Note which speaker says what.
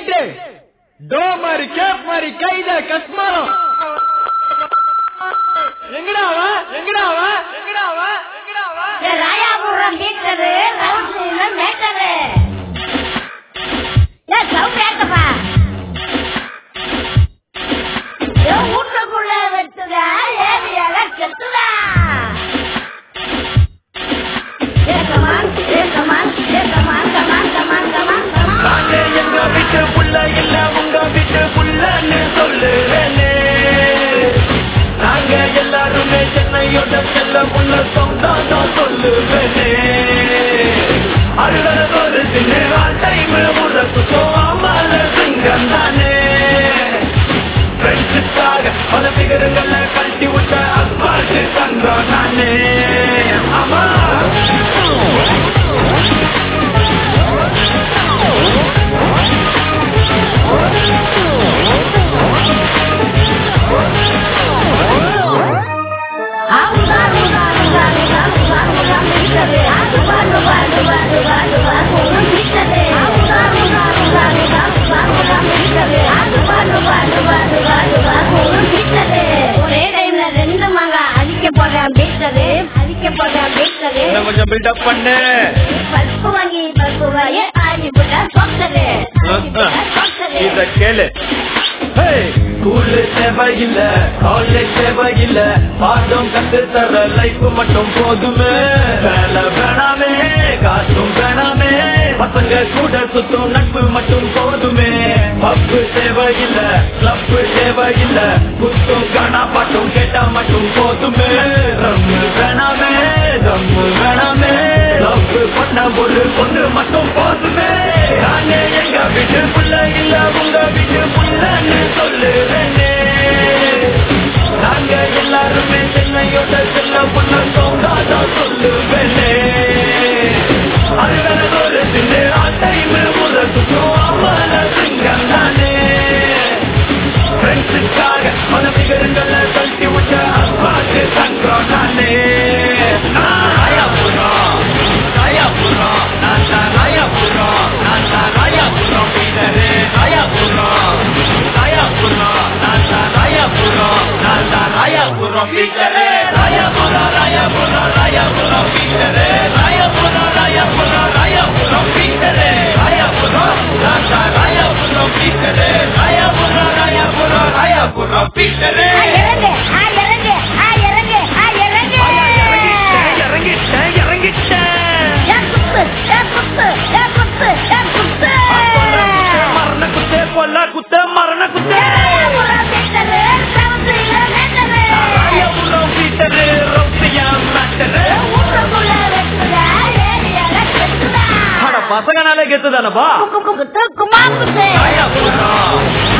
Speaker 1: right to மாதிரி gap மாதிரி கைத கஸ்மாரம் எங்கடா அவ எங்கடா அவ எங்கடா அவ எங்கடா அவ
Speaker 2: ராயாபுரம் மீட்டரு ரவுண்ட்ல மேட்டரு ஏ சவுண்ட் ஏத்தப்பா ஏ வீட்டுக்குள்ள வெட்டுதா ஏரியால கெட்டுதா ஏ கமான் ஏ கமான் ஏ come on come on come on come on come on
Speaker 3: நாங்க எங்க வீட்டு புள்ள இல்ல உங்க வீட்டு புள்ளன்னு சொல்லுவேனே நாங்க எல்லாருமே சென்னையோட செல்ல புள்ள சொந்தம் தான் சொல்லுவேனே அழுத ஒரு சின்ன டைம் உறப்பு சோமால சிங்கம் தானே ஃப்ரெண்ட்ஸுக்காக பல பிகரங்களை கட்டி விட்ட அப்பாட்டு தங்கம் நானே ஆமா
Speaker 2: ஒரே டைம்ல ரெண்டு மக அழிக்க போறேன் பீட்டரு அழிக்க போறேன் பீட்டரு
Speaker 3: இன்னும் கொஞ்சம் பில்டப் பண்ணு
Speaker 2: பல்பு வாங்கி பல்பு வாங்கி ஆடி விட சொத்தரு
Speaker 3: இத கேளு ஸ்கூலு தேவையில்ல காலேஜ் தேவையில்ல பாடம் கத்து தர லைஃப் மட்டும் போதுமே வேலை வேணாமே காசும் வேணாமே பசங்க கூட சுத்தும் நட்பு மட்டும் போதுமே பப்பு தேவையில்ல கிளப்பு தேவையில்ல குத்தும் காணா பாட்டும் கேட்டா மட்டும் போதுமே ரம்மு வேணாமே ரம்மு வேணாமே லவ் பண்ண ஒரு பொண்ணு மட்டும் போதுமே நானே எங்க வீட்டு புள்ள இல்ல உங்க வீட்டு புள்ளன்னு சொல்லுவேனே நாங்க எல்லாருமே சென்னையோட செல்ல பொண்ணு சொந்தாதான் சொல்லுவேனே அருகன ஒரு சின்ன டைம் முதற்கும் அம்மன சிங்கம் தானே ஃப்ரெண்ட்ஸுக்காக பல பிகரங்களை கழட்டி விட்ட அப்பாட்டு தங்கம் நானே நான் ராயாபுரம் ராயாபுரம் நான் தான் ராயாபுரம் நான் தான் ராயாபுரம் பீடரே ராயாபுரம் ராயாபுரம் நான் தான் ராயாபுரம் நான் தான் ராயாபுரம் பீடரே ராயாபுரம் ராயாபுரம் ராயாபுரம் பீடரே ராயாபுரம் ராயாபுரம் ராயாபுரம் பீடரே ராயாபுரம் நான் தான் ராயாபுரம் பீடரே ராயாபுரம் ராயாபுரம் ராயாபுரம் பீடரே இறங்கிட்டேன் இறங்கிட்டேன் மரண குத்தே கொல்ல குத்தே மரண குத்தே ராயபுரம் பீட்டரு ரொப்பியா மேட்டரு அட பசங்கனாலே கெத்துதானப்பா
Speaker 2: குமார்
Speaker 3: ராயபுரம்